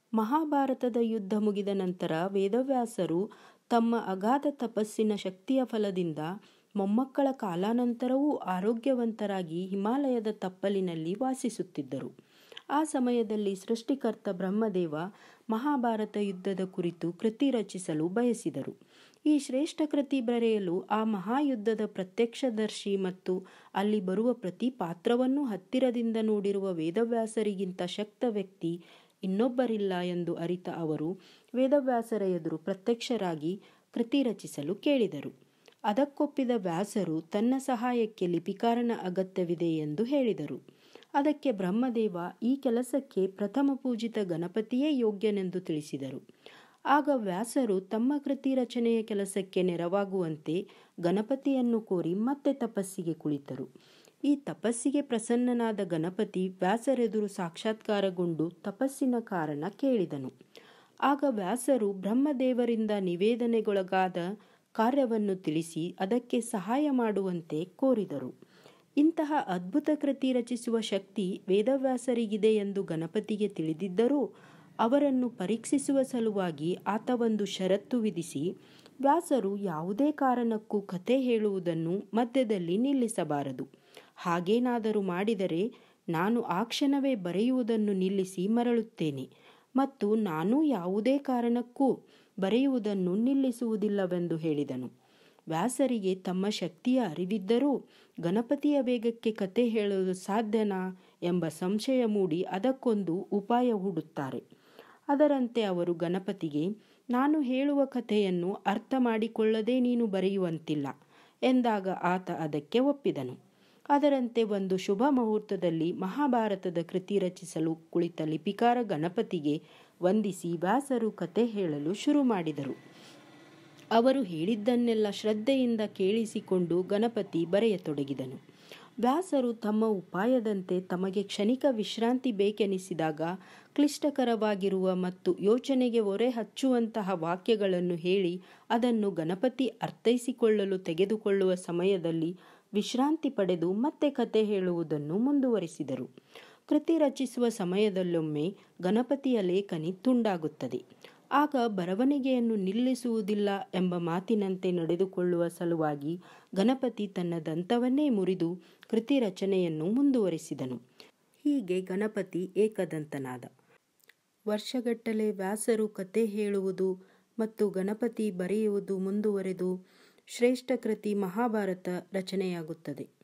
ಮಹಾಭಾರತದ ಯುದ್ಧ ಮುಗಿದ ನಂತರ ವೇದವ್ಯಾಸರು ತಮ್ಮ ಅಗಾಧ ತಪಸ್ಸಿನ ಶಕ್ತಿಯ ಫಲದಿಂದ ಮೊಮ್ಮಕ್ಕಳ ಕಾಲಾನಂತರವೂ ಆರೋಗ್ಯವಂತರಾಗಿ ಹಿಮಾಲಯದ ತಪ್ಪಲಿನಲ್ಲಿ ವಾಸಿಸುತ್ತಿದ್ದರು ಆ ಸಮಯದಲ್ಲಿ ಸೃಷ್ಟಿಕರ್ತ ಬ್ರಹ್ಮದೇವ ಮಹಾಭಾರತ ಯುದ್ಧದ ಕುರಿತು ಕೃತಿ ರಚಿಸಲು ಬಯಸಿದರು ಈ ಶ್ರೇಷ್ಠ ಕೃತಿ ಬರೆಯಲು ಆ ಮಹಾಯುದ್ಧದ ಪ್ರತ್ಯಕ್ಷದರ್ಶಿ ಮತ್ತು ಅಲ್ಲಿ ಬರುವ ಪ್ರತಿ ಪಾತ್ರವನ್ನು ಹತ್ತಿರದಿಂದ ನೋಡಿರುವ ವೇದವ್ಯಾಸರಿಗಿಂತ ಶಕ್ತ ವ್ಯಕ್ತಿ ಇನ್ನೊಬ್ಬರಿಲ್ಲ ಎಂದು ಅರಿತ ಅವರು ವೇದವ್ಯಾಸರ ಎದುರು ಪ್ರತ್ಯಕ್ಷರಾಗಿ ಕೃತಿ ರಚಿಸಲು ಕೇಳಿದರು ಅದಕ್ಕೊಪ್ಪಿದ ವ್ಯಾಸರು ತನ್ನ ಸಹಾಯಕ್ಕೆ ಲಿಪಿಕಾರನ ಅಗತ್ಯವಿದೆ ಎಂದು ಹೇಳಿದರು ಅದಕ್ಕೆ ಬ್ರಹ್ಮದೇವ ಈ ಕೆಲಸಕ್ಕೆ ಪ್ರಥಮ ಪೂಜಿತ ಗಣಪತಿಯೇ ಯೋಗ್ಯನೆಂದು ತಿಳಿಸಿದರು ಆಗ ವ್ಯಾಸರು ತಮ್ಮ ಕೃತಿ ರಚನೆಯ ಕೆಲಸಕ್ಕೆ ನೆರವಾಗುವಂತೆ ಗಣಪತಿಯನ್ನು ಕೋರಿ ಮತ್ತೆ ತಪಸ್ಸಿಗೆ ಕುಳಿತರು ಈ ತಪಸ್ಸಿಗೆ ಪ್ರಸನ್ನನಾದ ಗಣಪತಿ ವ್ಯಾಸರೆದುರು ಸಾಕ್ಷಾತ್ಕಾರಗೊಂಡು ತಪಸ್ಸಿನ ಕಾರಣ ಕೇಳಿದನು ಆಗ ವ್ಯಾಸರು ಬ್ರಹ್ಮದೇವರಿಂದ ನಿವೇದನೆಗೊಳಗಾದ ಕಾರ್ಯವನ್ನು ತಿಳಿಸಿ ಅದಕ್ಕೆ ಸಹಾಯ ಮಾಡುವಂತೆ ಕೋರಿದರು ಇಂತಹ ಅದ್ಭುತ ಕೃತಿ ರಚಿಸುವ ಶಕ್ತಿ ವೇದವ್ಯಾಸರಿಗಿದೆ ಎಂದು ಗಣಪತಿಗೆ ತಿಳಿದಿದ್ದರೂ ಅವರನ್ನು ಪರೀಕ್ಷಿಸುವ ಸಲುವಾಗಿ ಆತ ಒಂದು ಷರತ್ತು ವಿಧಿಸಿ ವ್ಯಾಸರು ಯಾವುದೇ ಕಾರಣಕ್ಕೂ ಕಥೆ ಹೇಳುವುದನ್ನು ಮಧ್ಯದಲ್ಲಿ ನಿಲ್ಲಿಸಬಾರದು ಹಾಗೇನಾದರೂ ಮಾಡಿದರೆ ನಾನು ಆ ಕ್ಷಣವೇ ಬರೆಯುವುದನ್ನು ನಿಲ್ಲಿಸಿ ಮರಳುತ್ತೇನೆ ಮತ್ತು ನಾನು ಯಾವುದೇ ಕಾರಣಕ್ಕೂ ಬರೆಯುವುದನ್ನು ನಿಲ್ಲಿಸುವುದಿಲ್ಲವೆಂದು ಹೇಳಿದನು ವ್ಯಾಸರಿಗೆ ತಮ್ಮ ಶಕ್ತಿಯ ಅರಿವಿದ್ದರೂ ಗಣಪತಿಯ ವೇಗಕ್ಕೆ ಕತೆ ಹೇಳಲು ಸಾಧ್ಯನಾ ಎಂಬ ಸಂಶಯ ಮೂಡಿ ಅದಕ್ಕೊಂದು ಉಪಾಯ ಹೂಡುತ್ತಾರೆ ಅದರಂತೆ ಅವರು ಗಣಪತಿಗೆ ನಾನು ಹೇಳುವ ಕಥೆಯನ್ನು ಅರ್ಥ ಮಾಡಿಕೊಳ್ಳದೆ ನೀನು ಬರೆಯುವಂತಿಲ್ಲ ಎಂದಾಗ ಆತ ಅದಕ್ಕೆ ಒಪ್ಪಿದನು ಅದರಂತೆ ಒಂದು ಶುಭ ಮುಹೂರ್ತದಲ್ಲಿ ಮಹಾಭಾರತದ ಕೃತಿ ರಚಿಸಲು ಕುಳಿತ ಲಿಪಿಕಾರ ಗಣಪತಿಗೆ ವಂದಿಸಿ ವ್ಯಾಸರು ಕತೆ ಹೇಳಲು ಶುರು ಮಾಡಿದರು ಅವರು ಹೇಳಿದ್ದನ್ನೆಲ್ಲ ಶ್ರದ್ಧೆಯಿಂದ ಕೇಳಿಸಿಕೊಂಡು ಗಣಪತಿ ಬರೆಯತೊಡಗಿದನು ವ್ಯಾಸರು ತಮ್ಮ ಉಪಾಯದಂತೆ ತಮಗೆ ಕ್ಷಣಿಕ ವಿಶ್ರಾಂತಿ ಬೇಕೆನಿಸಿದಾಗ ಕ್ಲಿಷ್ಟಕರವಾಗಿರುವ ಮತ್ತು ಯೋಚನೆಗೆ ಒರೆ ಹಚ್ಚುವಂತಹ ವಾಕ್ಯಗಳನ್ನು ಹೇಳಿ ಅದನ್ನು ಗಣಪತಿ ಅರ್ಥೈಸಿಕೊಳ್ಳಲು ತೆಗೆದುಕೊಳ್ಳುವ ಸಮಯದಲ್ಲಿ ವಿಶ್ರಾಂತಿ ಪಡೆದು ಮತ್ತೆ ಕತೆ ಹೇಳುವುದನ್ನು ಮುಂದುವರಿಸಿದರು ಕೃತಿ ರಚಿಸುವ ಸಮಯದಲ್ಲೊಮ್ಮೆ ಗಣಪತಿಯ ಲೇಖನಿ ತುಂಡಾಗುತ್ತದೆ ಆಗ ಬರವಣಿಗೆಯನ್ನು ನಿಲ್ಲಿಸುವುದಿಲ್ಲ ಎಂಬ ಮಾತಿನಂತೆ ನಡೆದುಕೊಳ್ಳುವ ಸಲುವಾಗಿ ಗಣಪತಿ ತನ್ನ ದಂತವನ್ನೇ ಮುರಿದು ಕೃತಿ ರಚನೆಯನ್ನು ಮುಂದುವರಿಸಿದನು ಹೀಗೆ ಗಣಪತಿ ಏಕದಂತನಾದ ವರ್ಷಗಟ್ಟಲೆ ವ್ಯಾಸರು ಕತೆ ಹೇಳುವುದು ಮತ್ತು ಗಣಪತಿ ಬರೆಯುವುದು ಮುಂದುವರೆದು ಶ್ರೇಷ್ಠ ಕೃತಿ ಮಹಾಭಾರತ ರಚನೆಯಾಗುತ್ತದೆ